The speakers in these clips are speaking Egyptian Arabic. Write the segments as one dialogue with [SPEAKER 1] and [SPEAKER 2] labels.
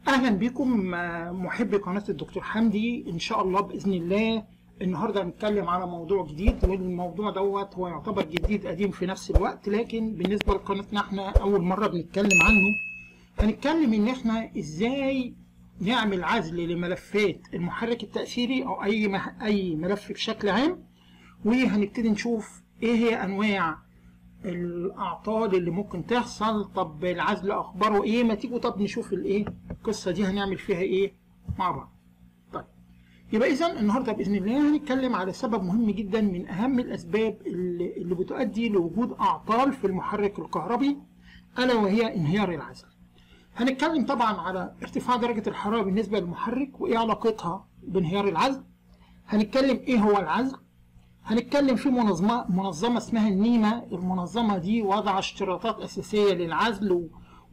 [SPEAKER 1] اهلا بكم آه، محبي قناه الدكتور حمدي ان شاء الله باذن الله النهارده هنتكلم على موضوع جديد والموضوع دوت هو يعتبر جديد قديم في نفس الوقت لكن بالنسبه لقناتنا احنا اول مره بنتكلم عنه هنتكلم ان احنا ازاي نعمل عزل لملفات المحرك التاثيري او اي مح- اي ملف بشكل عام وهنبتدي نشوف ايه هي انواع الاعطال اللي ممكن تحصل طب العزل اخباره ايه ما تيجوا طب نشوف الايه القصه دي هنعمل فيها ايه مع بعض طيب يبقى اذا النهارده باذن الله هنتكلم على سبب مهم جدا من اهم الاسباب اللي, اللي بتؤدي لوجود اعطال في المحرك الكهربي الا وهي انهيار العزل هنتكلم طبعا على ارتفاع درجه الحراره بالنسبه للمحرك وايه علاقتها بانهيار العزل هنتكلم ايه هو العزل هنتكلم في منظمة منظمة اسمها النيمة المنظمة دي وضع اشتراطات أساسية للعزل و-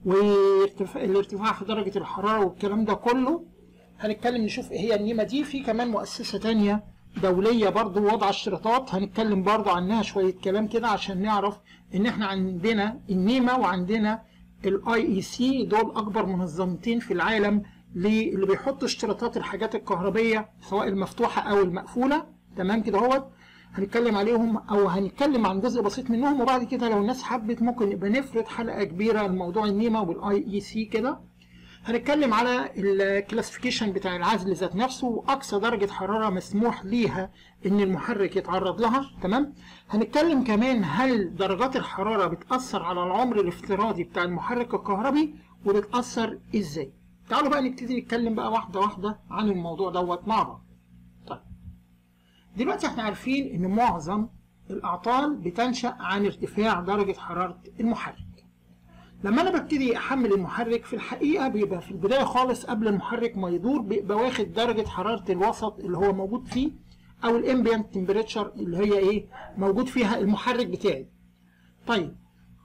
[SPEAKER 1] والارتفاع في درجة الحرارة والكلام ده كله هنتكلم نشوف ايه هي النيمة دي في كمان مؤسسة تانية دولية برضو وضع اشتراطات هنتكلم برضو عنها شوية كلام كده عشان نعرف ان احنا عندنا النيمة وعندنا الاي اي سي دول اكبر منظمتين في العالم ل- اللي بيحطوا اشتراطات الحاجات الكهربية سواء المفتوحة او المقفولة تمام كده اهوت هنتكلم عليهم او هنتكلم عن جزء بسيط منهم وبعد كده لو الناس حبت ممكن نبقى نفرد حلقه كبيره لموضوع النيمه والاي اي سي كده هنتكلم على الكلاسيفيكيشن بتاع العزل ذات نفسه واقصى درجه حراره مسموح ليها ان المحرك يتعرض لها تمام هنتكلم كمان هل درجات الحراره بتاثر على العمر الافتراضي بتاع المحرك الكهربي وبتاثر ازاي تعالوا بقى نبتدي نتكلم بقى واحده واحده عن الموضوع دوت مع بعض طيب دلوقتي احنا عارفين ان معظم الاعطال بتنشا عن ارتفاع درجه حراره المحرك لما انا ببتدي احمل المحرك في الحقيقه بيبقى في البدايه خالص قبل المحرك ما يدور بيبقى واخد درجه حراره الوسط اللي هو موجود فيه او الامبيانت تمبريتشر اللي هي ايه موجود فيها المحرك بتاعي طيب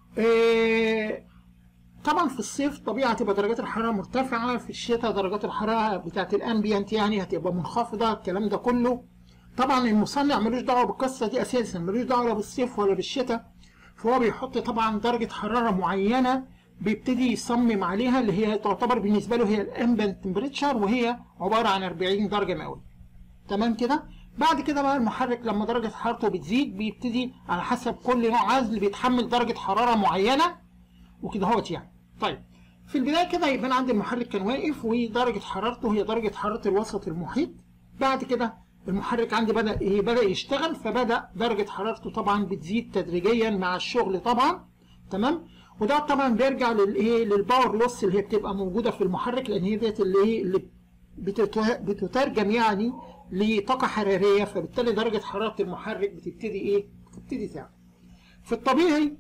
[SPEAKER 1] آه طبعا في الصيف طبيعي هتبقى درجات الحراره مرتفعه في الشتاء درجات الحراره بتاعت الامبيانت يعني هتبقى منخفضه الكلام ده كله طبعا المصنع ملوش دعوه بالقصه دي اساسا ملوش دعوه لا بالصيف ولا بالشتاء فهو بيحط طبعا درجه حراره معينه بيبتدي يصمم عليها اللي هي تعتبر بالنسبه له هي الامبيانت تمبريتشر وهي عباره عن 40 درجه مئويه تمام كده بعد كده بقى المحرك لما درجه حرارته بتزيد بيبتدي على حسب كل نوع عزل بيتحمل درجه حراره معينه وكده هوت يعني طيب في البدايه كده يبقى عندي المحرك كان واقف ودرجه حرارته هي درجه حراره الوسط المحيط بعد كده المحرك عندي بدا ايه بدا يشتغل فبدا درجه حرارته طبعا بتزيد تدريجيا مع الشغل طبعا تمام وده طبعا بيرجع للايه للباور لوس اللي هي بتبقى موجوده في المحرك لان هي ديت اللي ايه اللي بتت- بتترجم يعني لطاقه حراريه فبالتالي درجه حراره المحرك بتبتدي ايه بتبتدي تعلى في الطبيعي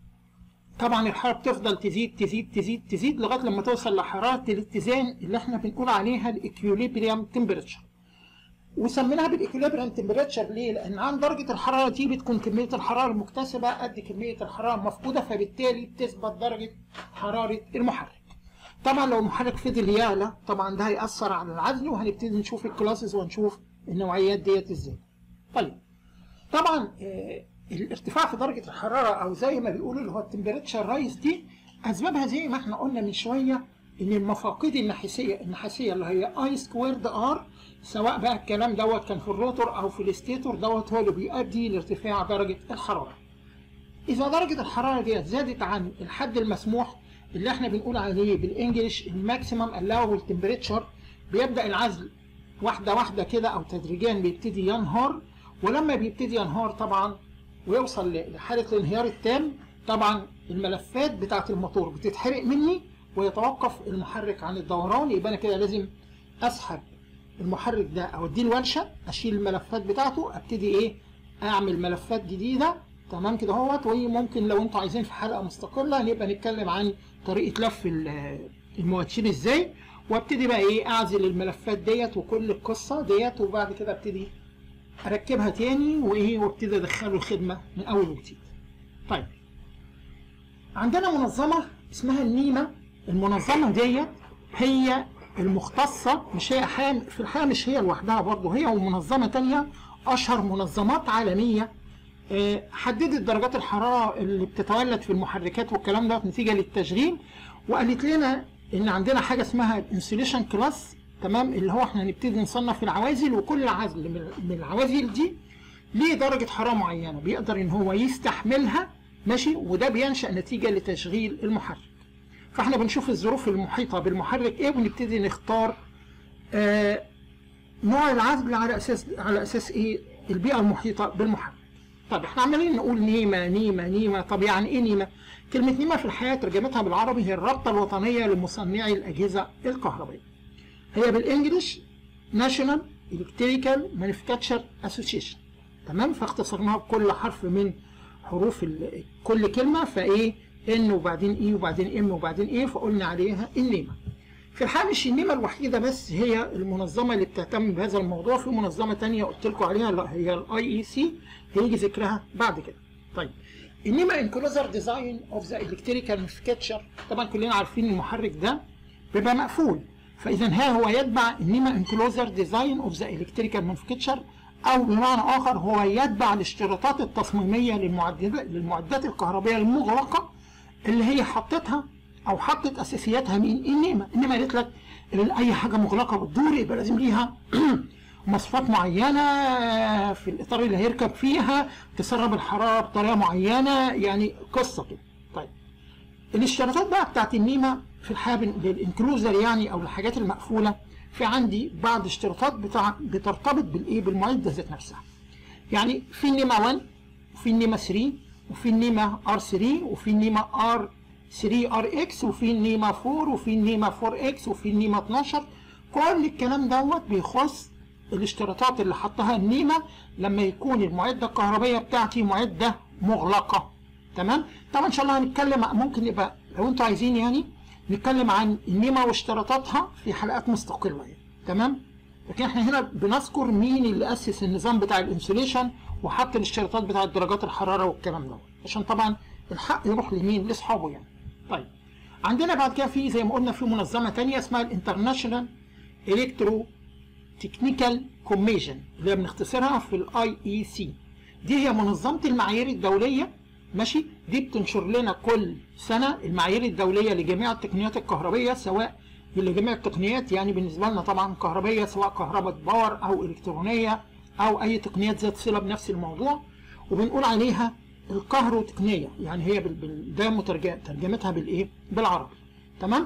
[SPEAKER 1] طبعا الحراره بتفضل تزيد تزيد تزيد تزيد لغايه لما توصل لحراره الاتزان اللي احنا بنقول عليها الاكيوليبريم تمبريتشر وسميناها بالاكيوليبريم تمبريتشر ليه؟ لان عند درجه الحراره دي بتكون كميه الحراره المكتسبه قد كميه الحراره المفقوده فبالتالي بتثبت درجه حراره المحرك. طبعا لو المحرك فضل يعلى طبعا ده هيأثر على العزل وهنبتدي نشوف الكلاسز ونشوف النوعيات ديت ازاي. طيب طبعا آه، الارتفاع في درجه الحراره او زي ما بيقولوا اللي هو التمبريتشر رايز دي اسبابها زي ما احنا قلنا من شويه ان المفاقيد النحاسيه النحاسيه اللي هي اي سكويرد ار سواء بقى الكلام دوت كان في الروتور او في الستيتور دوت هو اللي بيؤدي لارتفاع درجه الحراره. اذا درجه الحراره ديت زادت عن الحد المسموح اللي احنا بنقول عليه بالانجلش الماكسيمم الاوبل تمبريتشر بيبدا العزل واحده واحده كده او تدريجيا بيبتدي ينهار ولما بيبتدي ينهار طبعا ويوصل لحاله الانهيار التام طبعا الملفات بتاعه الموتور بتتحرق مني ويتوقف المحرك عن الدوران يبقى انا كده لازم اسحب المحرك ده اوديه الورشه اشيل الملفات بتاعته ابتدي ايه اعمل ملفات جديده تمام كده اهوت وممكن لو انتوا عايزين في حلقه مستقله نبقى نتكلم عن طريقه لف ال- المواتير ازاي وابتدي بقى ايه اعزل الملفات ديت وكل القصه ديت وبعد كده ابتدي اركبها تاني وايه وابتدي ادخله الخدمه من اول وجديد. طيب عندنا منظمه اسمها النيمه المنظمه ديت هي المختصه مش هي حام في الحقيقه مش هي لوحدها برضه هي ومنظمه تانية اشهر منظمات عالميه آه، حددت درجات الحراره اللي بتتولد في المحركات والكلام ده نتيجه للتشغيل وقالت لنا ان عندنا حاجه اسمها الانسوليشن كلاس تمام اللي هو احنا هنبتدي نصنف العوازل وكل عزل من من العوازل دي ليه درجه حراره معينه بيقدر ان هو يستحملها ماشي وده بينشا نتيجه لتشغيل المحرك فاحنا بنشوف الظروف المحيطه بالمحرك ايه ونبتدي نختار آه نوع العزل على اساس على اساس ايه البيئه المحيطه بالمحرك طب احنا عمالين نقول نيمه نيمه نيمه طب يعني ايه نيمه كلمه نيمه في الحياه ترجمتها بالعربي هي الرابطه الوطنيه لمصنعي الاجهزه الكهربائيه هي بالانجلش ناشونال الكتريكال مانيفاكتشر اسوسيشن تمام فاختصرناها بكل حرف من حروف كل كلمه فايه ان وبعدين اي وبعدين ام وبعدين ايه فقلنا عليها النيمه في الحقيقه مش النيمه الوحيده بس هي المنظمه اللي بتهتم بهذا الموضوع في منظمه تانية قلت لكم عليها هي الاي اي سي هيجي ذكرها بعد كده طيب النيمه انكلوزر ديزاين اوف ذا الكتريكال مانيفاكتشر طبعا كلنا عارفين المحرك ده بيبقى مقفول فاذا ها هو يتبع النيمه انكلوزر ديزاين اوف ذا الكتريكال مانيفاكتشر او بمعنى اخر هو يتبع الاشتراطات التصميميه للمعدات للمعدات الكهربائيه المغلقه اللي هي حطتها او حطت اساسياتها مين النيمه النيمه قالت لك اي حاجه مغلقه بتدور يبقى لازم ليها مواصفات معينه في الاطار اللي هيركب فيها تسرب الحراره بطريقه معينه يعني قصه كده طيب الاشتراطات بقى بتاعت النيمه في الحقيقه للانكلوزر يعني او الحاجات المقفوله في عندي بعض اشتراطات بتاع بترتبط بالايه بالمعده ذات نفسها يعني في النيمه 1 وفي النيمه 3 وفي النيمه ار 3 وفي النيمه ار 3 ار اكس وفي النيمه 4 وفي النيمه 4 اكس وفي النيمه 12 كل الكلام دوت بيخص الاشتراطات اللي حطها النيمه لما يكون المعده الكهربائيه بتاعتي معده مغلقه تمام طبعا ان شاء الله هنتكلم ممكن يبقى لو انتوا عايزين يعني نتكلم عن النيمه واشتراطاتها في حلقات مستقله يعني تمام لكن احنا هنا بنذكر مين اللي اسس النظام بتاع الانسوليشن وحط الاشتراطات بتاعت درجات الحراره والكلام ده عشان طبعا الحق يروح لمين لاصحابه يعني طيب عندنا بعد كده في زي ما قلنا في منظمه ثانيه اسمها الانترناشونال الكترو تكنيكال كوميشن اللي هي بنختصرها في الاي اي سي دي هي منظمه المعايير الدوليه ماشي دي بتنشر لنا كل سنه المعايير الدوليه لجميع التقنيات الكهربيه سواء لجميع التقنيات يعني بالنسبه لنا طبعا كهربيه سواء كهرباء باور او الكترونيه او اي تقنيات ذات صله بنفس الموضوع وبنقول عليها الكهروتقنيه يعني هي بال... بال... ده مترجم ترجمتها بالايه بالعربي تمام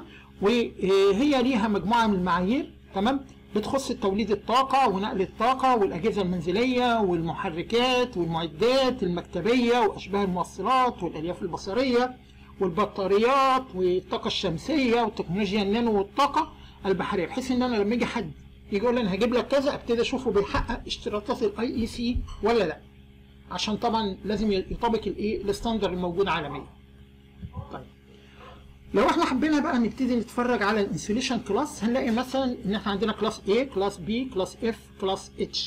[SPEAKER 1] وهي ليها مجموعه من المعايير تمام بتخص توليد الطاقة ونقل الطاقة والأجهزة المنزلية والمحركات والمعدات المكتبية وأشباه الموصلات والألياف البصرية والبطاريات والطاقة الشمسية وتكنولوجيا النانو والطاقة البحرية بحيث إن أنا لما يجي حد يجي يقول لي أنا هجيب لك كذا أبتدي أشوفه بيحقق اشتراطات الأي إي سي ولا لأ عشان طبعا لازم يطابق الإيه الستاندر الموجود عالميا. طيب لو احنا حبينا بقى نبتدي نتفرج على الانسوليشن كلاس هنلاقي مثلا ان احنا عندنا كلاس A كلاس B كلاس F كلاس H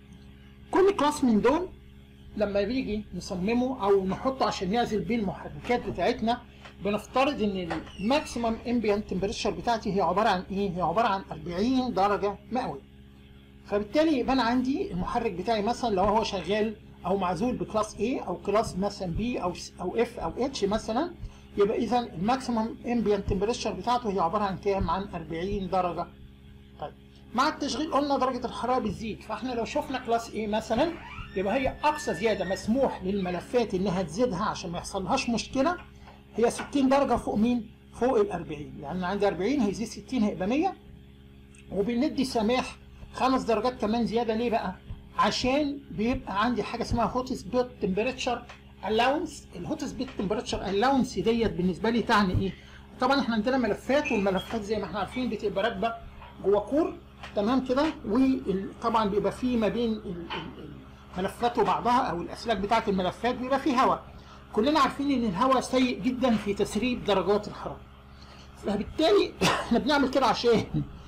[SPEAKER 1] كل كلاس من دول لما بيجي نصممه او نحطه عشان يعزل بيه المحركات بتاعتنا بنفترض ان الماكسيمم امبيانت تمبريتشر بتاعتي هي عباره عن ايه؟ هي عباره عن 40 درجه مئويه. فبالتالي يبقى انا عندي المحرك بتاعي مثلا لو هو شغال او معزول بكلاس A او كلاس مثلا B او او F او H مثلا يبقى اذا الماكسيمم امبيانت تمبريتشر بتاعته هي عباره عن كام؟ عن 40 درجه. طيب مع التشغيل قلنا درجه الحراره بتزيد فاحنا لو شفنا كلاس A مثلا يبقى هي اقصى زياده مسموح للملفات انها تزيدها عشان ما يحصلهاش مشكله هي 60 درجه فوق مين؟ فوق ال 40 يعني انا عندي 40 هيزيد 60 هيبقى 100 وبندي سماح خمس درجات كمان زياده ليه بقى؟ عشان بيبقى عندي حاجه اسمها هوت سبوت تمبريتشر الاونس الهوت سبيت تمبريتشر الاونس ديت بالنسبه لي تعني ايه؟ طبعا احنا عندنا ملفات والملفات زي ما احنا عارفين بتبقى راكبه جوه كور تمام كده وطبعا بيبقى في ما بين الملفات وبعضها او الاسلاك بتاعه الملفات بيبقى في هواء كلنا عارفين ان الهواء سيء جدا في تسريب درجات الحراره فبالتالي احنا بنعمل كده عشان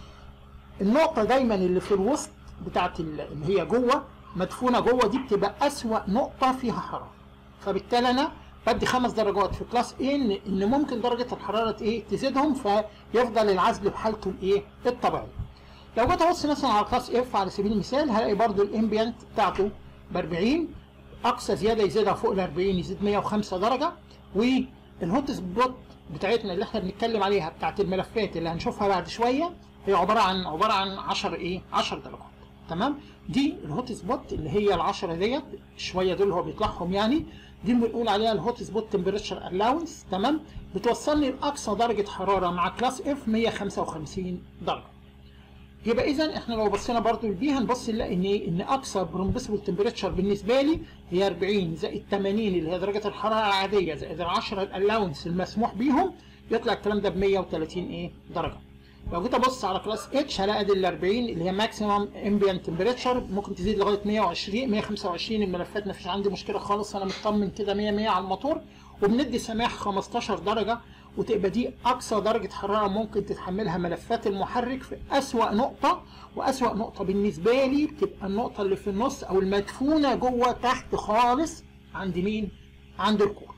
[SPEAKER 1] النقطه دايما اللي في الوسط بتاعت اللي هي جوه مدفونه جوه دي بتبقى اسوأ نقطه فيها حراره فبالتالي انا بدي خمس درجات في كلاس A ان ان ممكن درجه الحراره ايه تزيدهم فيفضل العزل بحالته الايه الطبيعيه. لو جيت ابص مثلا على كلاس F على سبيل المثال هلاقي برضو الامبيانت بتاعته ب 40 اقصى زياده يزيدها فوق ال 40 يزيد 105 درجه والهوت سبوت بتاعتنا اللي احنا بنتكلم عليها بتاعت الملفات اللي هنشوفها بعد شويه هي عباره عن عباره عن 10 ايه 10 درجات تمام دي الهوت سبوت اللي هي ال 10 ديت شويه دول هو بيطلعهم يعني دي اللي بنقول عليها الهوت سبوت تمبريتشر الاونس تمام بتوصلني لاقصى درجه حراره مع كلاس اف 155 درجه يبقى اذا احنا لو بصينا برضو لدي هنبص نلاقي ان ايه ان اقصى برمبسبل تمبريتشر بالنسبه لي هي 40 زائد 80 اللي هي درجه الحراره العاديه زائد ال 10 الالاونس المسموح بيهم يطلع الكلام ده ب 130 ايه درجه لو جيت ابص على كلاس اتش هلاقي دي ال 40 اللي هي ماكسيمم امبيانت تمبريتشر ممكن تزيد لغايه 120 125 الملفات ما فيش عندي مشكله خالص انا مطمن كده 100 100 على الموتور وبندي سماح 15 درجه وتبقى دي اقصى درجه حراره ممكن تتحملها ملفات المحرك في اسوا نقطه واسوا نقطه بالنسبه لي بتبقى النقطه اللي في النص او المدفونه جوه تحت خالص عند مين عند الكور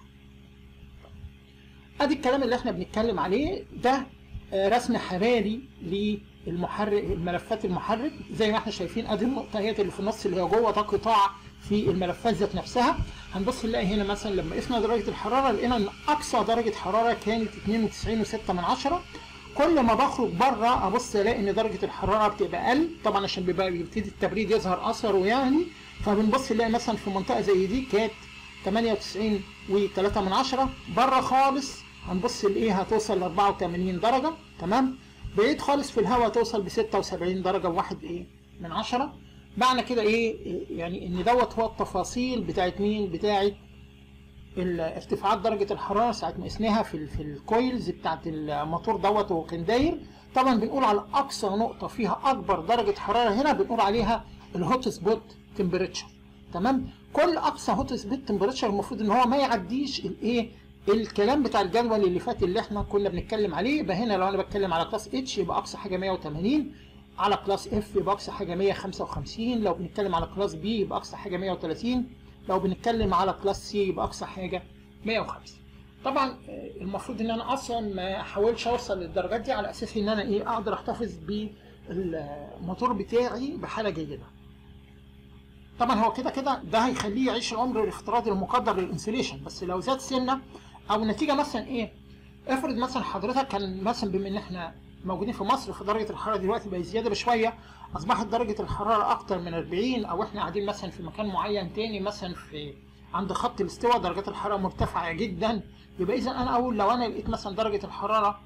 [SPEAKER 1] ادي الكلام اللي احنا بنتكلم عليه ده رسم حراري للمحرك الملفات المحرك زي ما احنا شايفين ادي النقطه هي اللي في النص اللي هي جوه ده قطاع في الملفات ذات نفسها هنبص نلاقي هنا مثلا لما قسنا درجه الحراره لقينا ان اقصى درجه حراره كانت 92.6 من عشرة كل ما بخرج بره ابص الاقي ان درجه الحراره بتبقى اقل طبعا عشان بيبقى بيبتدي التبريد يظهر اثره يعني فبنبص نلاقي مثلا في منطقه زي دي كانت 98.3 من عشرة بره خالص هنبص لايه هتوصل ل 84 درجه تمام بعيد خالص في الهواء توصل ب 76 درجه وواحد ايه من عشرة معنى كده ايه يعني ان دوت هو التفاصيل بتاعت مين بتاعت ارتفاعات درجه الحراره ساعه ما قسناها في في الكويلز بتاعت الموتور دوت وهو كان داير طبعا بنقول على اقصى نقطه فيها اكبر درجه حراره هنا بنقول عليها الهوت سبوت تمبريتشر تمام كل اقصى هوت سبوت تمبريتشر المفروض ان هو ما يعديش الايه الكلام بتاع الجدول اللي فات اللي احنا كنا بنتكلم عليه يبقى هنا لو انا بتكلم على كلاس اتش يبقى اقصى حاجه 180 على كلاس اف يبقى اقصى حاجه 155 لو بنتكلم على كلاس بي يبقى اقصى حاجه 130 لو بنتكلم على كلاس سي يبقى اقصى حاجه 105 طبعا المفروض ان انا اصلا ما احاولش اوصل للدرجات دي على اساس ان انا ايه اقدر احتفظ بالموتور بتاعي بحاله جيده طبعا هو كده كده ده هيخليه يعيش العمر الافتراضي المقدر للانسليشن بس لو زاد سنه او نتيجه مثلا ايه افرض مثلا حضرتك كان مثلا بما ان احنا موجودين في مصر في درجه الحراره دلوقتي بقت زياده بشويه اصبحت درجه الحراره اكتر من 40 او احنا قاعدين مثلا في مكان معين تاني مثلا في عند خط الاستواء درجات الحراره مرتفعه جدا يبقى اذا انا اقول لو انا لقيت مثلا درجه الحراره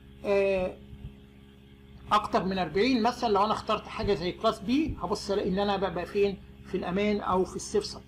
[SPEAKER 1] اكتر من 40 مثلا لو انا اخترت حاجه زي كلاس بي هبص الاقي ان انا ببقى فين في الامان او في السيف سايد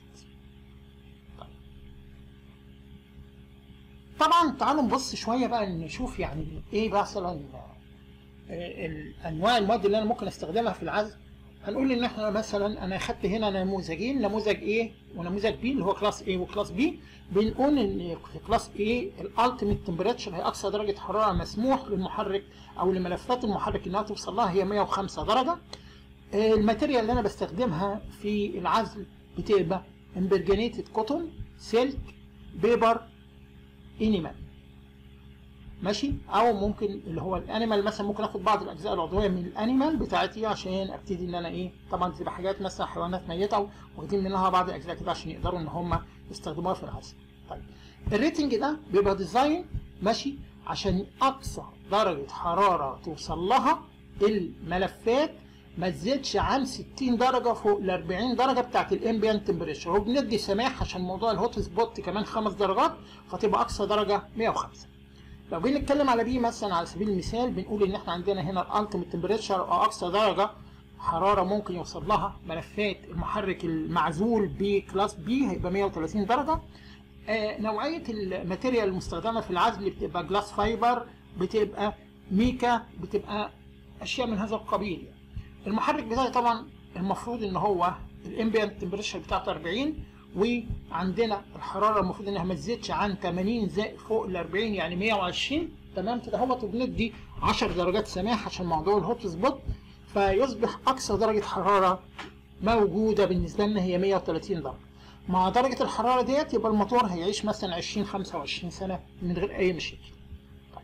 [SPEAKER 1] طبعا تعالوا نبص شويه بقى نشوف يعني ايه مثلا انواع المواد اللي انا ممكن استخدمها في العزل هنقول ان احنا مثلا انا اخدت هنا نموذجين نموذج A ونموذج B اللي هو كلاس A وكلاس B بنقول ان في كلاس A الالتيميت تمبريتشر هي اقصى درجه حراره مسموح للمحرك او لملفات المحرك انها توصل لها هي 105 درجه الماتيريال اللي انا بستخدمها في العزل بتبقى امبرجنيتد كوتون سلك بيبر انيمال ماشي او ممكن اللي هو الانيمال مثلا ممكن اخد بعض الاجزاء العضويه من الانيمال بتاعتي عشان ابتدي ان انا ايه طبعا تبقى حاجات مثلا حيوانات ميته واخدين منها بعض الاجزاء كده عشان يقدروا ان هم يستخدموها في العزل طيب الريتنج ده بيبقى ديزاين ماشي عشان اقصى درجه حراره توصل لها الملفات ما تزيدش عن 60 درجه فوق ال 40 درجه بتاعت الامبيانت تمبريتشر وبندي سماح عشان موضوع الهوت سبوت كمان خمس درجات فتبقى اقصى درجه 105 لو جينا نتكلم على بي مثلا على سبيل المثال بنقول ان احنا عندنا هنا الالتيميت تمبريتشر او اقصى درجه حراره ممكن يوصل لها ملفات المحرك المعزول بكلاس بي هيبقى 130 درجه آه نوعيه الماتيريال المستخدمه في العزل بتبقى جلاس فايبر بتبقى ميكا بتبقى اشياء من هذا القبيل يعني. المحرك بتاعي طبعا المفروض ان هو الامبيانت تمبريتشر بتاعته 40 وعندنا الحراره المفروض انها ما تزيدش عن 80 زائد فوق ال 40 يعني 120 تمام كده اهوت وبندي 10 درجات سماح عشان موضوع الهوت سبوت فيصبح اقصى درجه حراره موجوده بالنسبه لنا هي 130 درجه مع درجه الحراره ديت يبقى الموتور هيعيش مثلا 20 25 سنه من غير اي مشاكل طيب.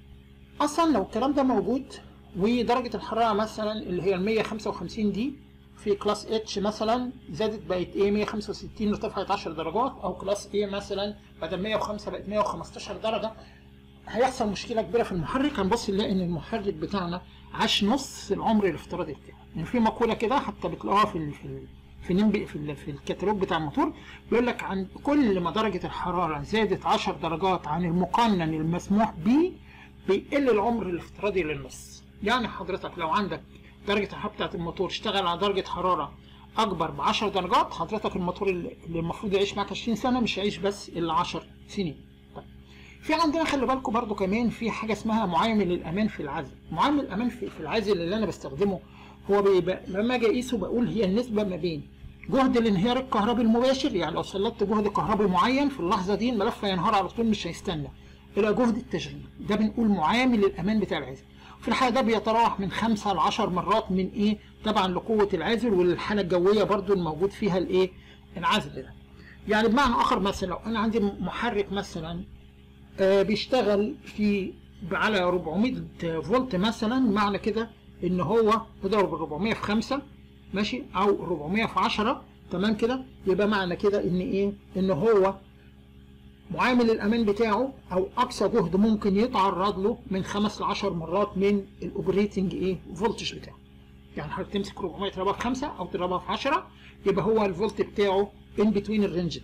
[SPEAKER 1] اصلا لو الكلام ده موجود ودرجه الحراره مثلا اللي هي ال 155 دي في كلاس اتش مثلا زادت بقت ايه 165 ارتفعت 10 درجات او كلاس ايه مثلا بدل 105 بقت 115 درجه هيحصل مشكله كبيره في المحرك هنبص نلاقي ان المحرك بتاعنا عاش نص العمر الافتراضي بتاعه يعني في مقوله كده حتى بتلاقوها في ال في ال في نمبي في, ال في الكتالوج بتاع الموتور بيقول لك عن كل ما درجه الحراره زادت 10 درجات عن المقنن المسموح به بيقل العمر الافتراضي للنص يعني حضرتك لو عندك درجه الحراره بتاعت الموتور اشتغل على درجه حراره اكبر ب 10 درجات حضرتك الموتور اللي المفروض يعيش معاك 20 سنه مش هيعيش بس الا 10 سنين طيب. في عندنا خلي بالكم برضو كمان في حاجه اسمها معامل الامان في العزل معامل الامان في, في العزل اللي انا بستخدمه هو بيبقى لما اجي اقيسه بقول هي النسبه ما بين جهد الانهيار الكهربي المباشر يعني لو سلطت جهد كهربي معين في اللحظه دي الملف هينهار على طول مش هيستنى الى جهد التشغيل ده بنقول معامل الامان بتاع العزل في الحاله ده بيتراوح من 5 ل 10 مرات من ايه طبعا لقوه العازل والحاله الجويه برضو الموجود فيها الايه العزل ده يعني بمعنى اخر مثلا لو انا عندي محرك مثلا آه بيشتغل في على 400 فولت مثلا معنى كده ان هو يضرب ال 400 في 5 ماشي او 400 في 10 تمام كده يبقى معنى كده ان ايه ان هو معامل الامان بتاعه او اقصى جهد ممكن يتعرض له من 5 ل 10 مرات من الاوبريتنج ايه فولتج بتاعه يعني حضرتك تمسك 400 تضربها في 5 او تضربها في 10 يبقى هو الفولت بتاعه ان بتوين الرينج ده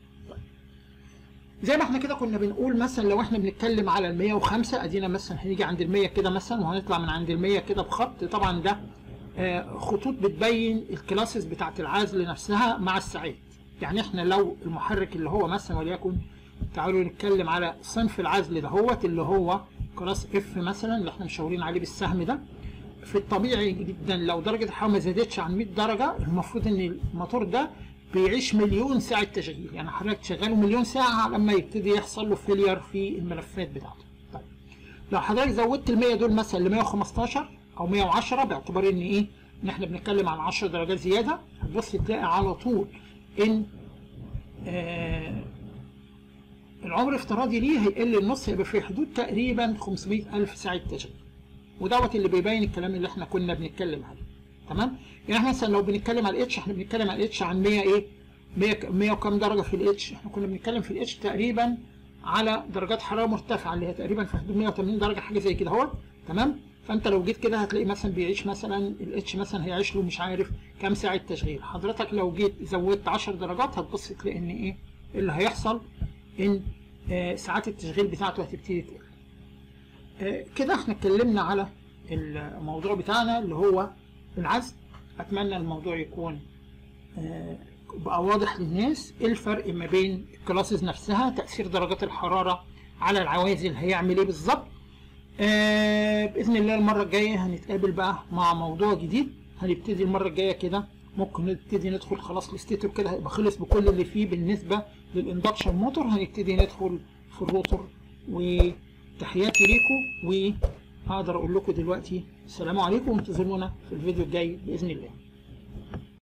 [SPEAKER 1] زي ما احنا كده كنا بنقول مثلا لو احنا بنتكلم على ال 105 ادينا مثلا هنيجي عند ال 100 كده مثلا وهنطلع من عند ال 100 كده بخط طبعا ده آه خطوط بتبين الكلاسز بتاعت العزل نفسها مع الساعات يعني احنا لو المحرك اللي هو مثلا وليكن تعالوا نتكلم على صنف العزل دهوت اللي هو كلاس اف مثلا اللي احنا مشاورين عليه بالسهم ده في الطبيعي جدا لو درجه الحراره ما زادتش عن 100 درجه المفروض ان الموتور ده بيعيش مليون ساعه تشغيل يعني حضرتك تشغله مليون ساعه لما يبتدي يحصل له فيلير في الملفات بتاعته طيب لو حضرتك زودت ال 100 دول مثلا ل 115 او 110 باعتبار ان ايه ان احنا بنتكلم عن 10 درجات زياده هتبص تلاقي على طول ان آه العمر الافتراضي ليه هيقل النص هيبقى في حدود تقريبا 500 ألف ساعة تشغيل ودوت اللي بيبين الكلام اللي احنا كنا بنتكلم عليه تمام يعني احنا مثلا لو بنتكلم على الاتش احنا بنتكلم على الاتش عن 100 ايه 100 100 وكام درجه في الاتش احنا كنا بنتكلم في الاتش تقريبا على درجات حراره مرتفعه اللي هي تقريبا في حدود 180 درجه حاجه زي كده اهو تمام فانت لو جيت كده هتلاقي مثلا بيعيش مثلا الاتش مثلا هيعيش له مش عارف كام ساعه تشغيل حضرتك لو جيت زودت 10 درجات هتبص تلاقي ان ايه اللي هيحصل ان آه ساعات التشغيل بتاعته هتبتدي تقل آه كده احنا اتكلمنا على الموضوع بتاعنا اللي هو العزل اتمنى الموضوع يكون آه بقى واضح للناس ايه الفرق ما بين الكلاسز نفسها تاثير درجات الحراره على العوازل هيعمل ايه بالظبط باذن الله المره الجايه هنتقابل بقى مع موضوع جديد هنبتدي المره الجايه كده ممكن نبتدي ندخل خلاص الاستيتور كده هيبقى خلص بكل اللي فيه بالنسبه للاندكشن موتور هنبتدي ندخل في الروتور وتحياتي ليكم وهقدر اقول لكم دلوقتي السلام عليكم وانتظرونا في الفيديو الجاي باذن الله